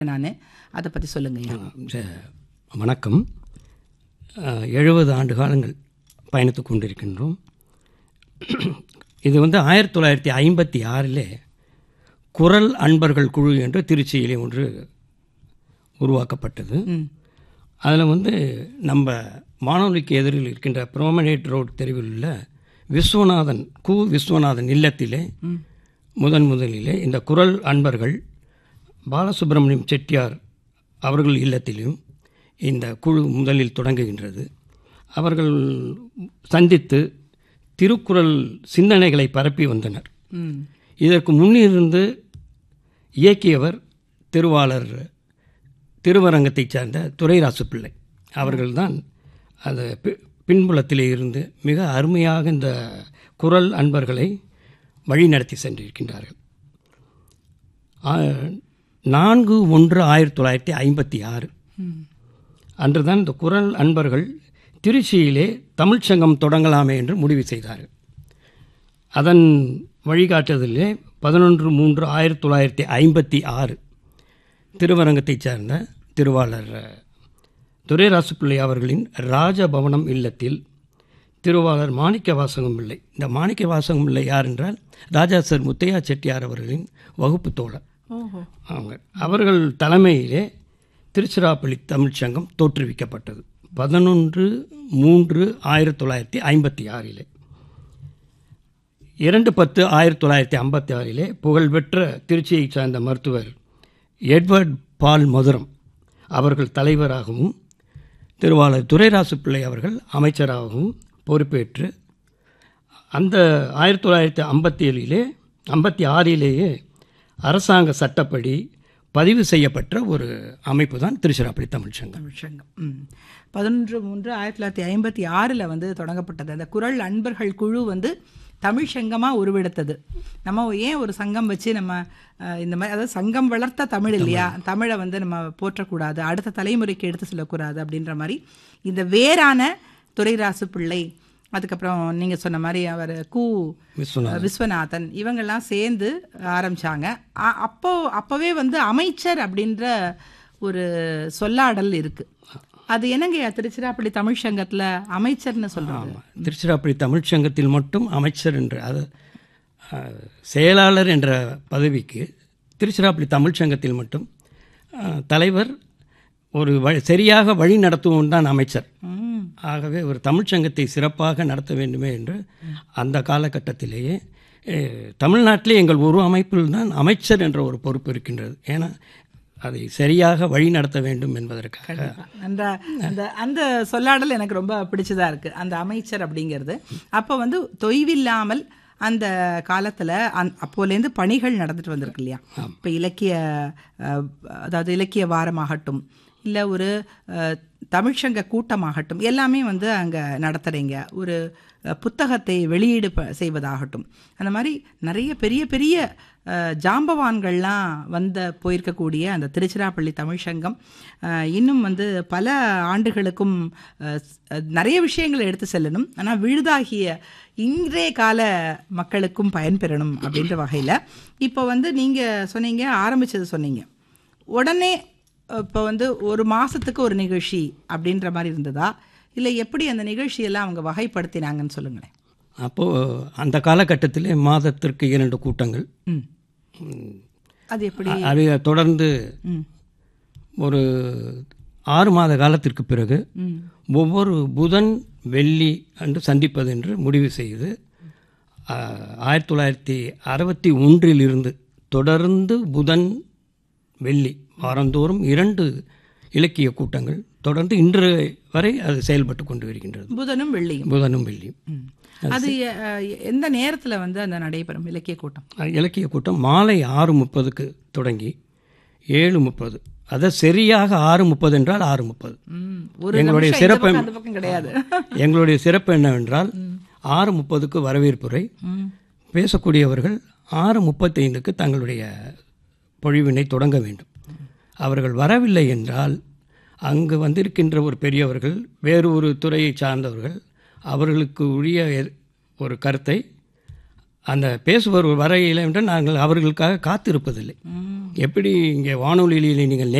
நான் அதை பற்றி சொல்லுங்கய்யா ச- வணக்கம் எழுபது ஆண்டு காலங்கள் பயணித்து கொண்டிருக்கின்றோம் இது வந்து ஆயிரத்தி தொள்ளாயிரத்தி ஐம்பத்தி ஆறிலே குரல் அன்பர்கள் குழு என்று திருச்சியிலே ஒன்று உருவாக்கப்பட்டது ம் அதில் வந்து நம்ம வானொலிக்கு எதிரில் இருக்கின்ற ப்ரோமனேட் ரோட் தெருவில் உள்ள விஸ்வநாதன் கு விஸ்வநாதன் இல்லத்திலே முதன் முதலிலே இந்த குரல் அன்பர்கள் பாலசுப்ரமணியம் செட்டியார் அவர்கள் இல்லத்திலும் இந்த குழு முதலில் தொடங்குகின்றது அவர்கள் சந்தித்து திருக்குறள் சிந்தனைகளை பரப்பி வந்தனர் ம் இதற்கு முன்னிருந்து இயக்கியவர் திருவாளர் திருவரங்கத்தைச் சார்ந்த துரைராசு பிள்ளை அவர்கள்தான் அது பி- பின்புலத்திலே இருந்து மிக அருமையாக இந்த குரல் அன்பர்களை வழிநடத்தி சென்றிருக்கின்றார்கள் ஆ, நான்கு ஒன்று ஆயிரத்தி தொள்ளாயிரத்தி ஐம்பத்தி ஆறு அன்றுதான் இந்த குரல் அன்பர்கள் திருச்சியிலே தமிழ்ச்சங்கம் தொடங்கலாமே என்று முடிவு செய்தார்கள் அதன் வழிகாட்டுதலிலே பதினொன்று மூன்று ஆயிரத்தி தொள்ளாயிரத்தி ஐம்பத்தி ஆறு திருவரங்கத்தைச் சார்ந்த திருவாளர் துரைராசு பிள்ளை அவர்களின் ராஜபவனம் இல்லத்தில் திருவாளர் மாணிக்க வாசகம் பிள்ளை இந்த மாணிக்க வாசகம் பிள்ளை யார் என்றால் ராஜா சர் முத்தையா செட்டியார் அவர்களின் வகுப்பு தோழர் ஓஹோ அவங்க அவர்கள் தலைமையிலே திருச்சிராப்பள்ளி தமிழ்ச்சங்கம் தோற்றுவிக்கப்பட்டது பதினொன்று மூன்று ஆயிரத்தி தொள்ளாயிரத்தி ஐம்பத்தி ஆறிலே இரண்டு பத்து ஆயிரத்தி தொள்ளாயிரத்தி ஐம்பத்தி ஆறிலே புகழ்பெற்ற திருச்சியைச் சார்ந்த மருத்துவர் எட்வர்ட் பால் மதுரம் அவர்கள் தலைவராகவும் திருவாளர் துரைராசு பிள்ளை அவர்கள் அமைச்சராகவும் பொறுப்பேற்று அந்த ஆயிரத்தி தொள்ளாயிரத்தி ஐம்பத்தி ஏழிலே ஐம்பத்தி ஆறிலேயே அரசாங்க சட்டப்படி பதிவு செய்யப்பட்ட ஒரு அமைப்பு தான் திருச்சிராப்பள்ளி தமிழ்ச்சங்கம் தமிழ்ச்சங்கம் ம் பதினொன்று மூன்று ஆயிரத்தி தொள்ளாயிரத்தி ஐம்பத்தி ஆறில் வந்து தொடங்கப்பட்டது அந்த குரல் அன்பர்கள் குழு வந்து தமிழ் சங்கமாக உருவெடுத்தது நம்ம ஏன் ஒரு சங்கம் வச்சு நம்ம அஹ், இந்த மாதிரி அதாவது சங்கம் வளர்த்த தமிழ் இல்லையா தமிழை வந்து நம்ம போற்றக்கூடாது அடுத்த தலைமுறைக்கு எடுத்து சொல்லக்கூடாது அப்படின்ற மாதிரி இந்த வேரான துரைராசு பிள்ளை அதுக்கப்புறம் நீங்கள் சொன்ன மாதிரி அவர் கு விஸ்வநாதன் விஸ்வநாதன் இவங்கெல்லாம் சேர்ந்து ஆரம்பிச்சாங்க அ- அப்போ அப்போவே வந்து அமைச்சர் அப்படின்ற ஒரு சொல்லாடல் இருக்கு அது என்னங்க திருச்சிராப்பள்ளி தமிழ் சங்கத்துல அமைச்சர்னு சொல்றாங்க திருச்சிராப்பள்ளி தமிழ்ச்சங்கத்தில் மட்டும் அமைச்சர் என்ற அது அஹ், செயலாளர் என்ற பதவிக்கு திருச்சிராப்பள்ளி தமிழ்ச்சங்கத்தில் மட்டும் அஹ், தலைவர் ஒரு வழி சரியாக வழி நடத்துவோம் தான் அமைச்சர் ம் ஆகவே ஒரு தமிழ்ச்சங்கத்தை சிறப்பாக நடத்த வேண்டுமே என்று அந்த காலகட்டத்திலேயே அஹ், தமிழ்நாட்டிலே எங்கள் ஒரு அமைப்பில் தான் அமைச்சர் என்ற ஒரு பொறுப்பு இருக்கின்றது ஏன்னா அதை சரியாக வழி நடத்த வேண்டும் என்பதற்காக அந்த அந்த அந்த சொல்லாடல் எனக்கு ரொம்ப பிடிச்சதா இருக்கு அந்த அமைச்சர் அப்படிங்கிறது அப்போ வந்து தொய்வில்லாமல் அந்த காலத்துல அந் அப்போலேருந்து பணிகள் நடந்துட்டு வந்திருக்கு இல்லையா இப்போ இலக்கிய அஹ், அதாவது இலக்கிய வாரமாகட்டும் இல்லை ஒரு அஹ், தமிழ்ச்சங்க கூட்டமாகட்டும் எல்லாமே வந்து அங்கே நடத்துகிறீங்க ஒரு அஹ், புத்தகத்தை வெளியீடு ப- செய்வதாகட்டும் அந்த மாதிரி நிறைய பெரிய பெரிய அஹ், ஜாம்பவான்கள்லாம் வந்த போயிருக்கக்கூடிய அந்த திருச்சிராப்பள்ளி தமிழ்ச்சங்கம் அஹ், இன்னும் வந்து பல ஆண்டுகளுக்கும் அஹ், ஸ்- அஹ், நிறைய விஷயங்களை எடுத்து செல்லணும் ஆனால் விழுதாகிய இன்றைய கால மக்களுக்கும் பயன்பெறணும் அப்படின்ற வகையில் இப்போ வந்து நீங்கள் சொன்னீங்க ஆரம்பிச்சது சொன்னீங்க உடனே இப்போ வந்து ஒரு மாதத்துக்கு ஒரு நிகழ்ச்சி அப்படின்ற மாதிரி இருந்ததா இல்லை எப்படி அந்த நிகழ்ச்சியெல்லாம் அவங்க வகைப்படுத்தினாங்கன்னு சொல்லுங்களேன் அப்போது அந்த காலகட்டத்திலே மாதத்திற்கு இரண்டு கூட்டங்கள் ம் அது எப்படி அதை தொடர்ந்து ம் ஒரு ஆறு மாத காலத்திற்கு பிறகு ம் ஒவ்வொரு புதன் வெள்ளி அன்று சந்திப்பது என்று முடிவு செய்து ஆ, ஆயிரத்தி தொள்ளாயிரத்தி அறுபத்தி ஒன்றிலிருந்து தொடர்ந்து புதன் வெள்ளி வாரந்தோறும் இரண்டு இலக்கிய கூட்டங்கள் தொடர்ந்து இன்று வரை அது செயல்பட்டு கொண்டு வருகின்றது புதனும் வெள்ளியும் புதனும் வெள்ளியும் ம். அது அஹ், எந்த நேரத்தில் வந்து அந்த நடைபெறும் இலக்கிய கூட்டம் இலக்கிய கூட்டம் மாலை ஆறு முப்பதுக்கு தொடங்கி ஏழு முப்பது அதை சரியாக ஆறு முப்பது என்றால் ஆறு முப்பது ம் ஒரு எங்களுடைய நிமிஷம் இந்த சிறப்பு பக்கம் அந்த பக்கம் கிடையாது எங்களுடைய சிறப்பு என்னவென்றால் ஆறு முப்பதுக்கு வரவேற்புரை ம் பேசக்கூடியவர்கள் ஆறு முப்பத்தைந்துக்கு தங்களுடைய பொழிவினை தொடங்க வேண்டும் அவர்கள் வரவில்லை என்றால் அங்கு வந்திருக்கின்ற ஒரு பெரியவர்கள் வேறு ஒரு துறையை சார்ந்தவர்கள் அவர்களுக்கு உரிய எ- ஒரு கருத்தை அந்த பேசுபவர் வரையில் என்று நாங்கள் அவர்களுக்காக காத்திருப்பதில்லை ம் எப்படி இங்கே வானொலியில் நீங்கள்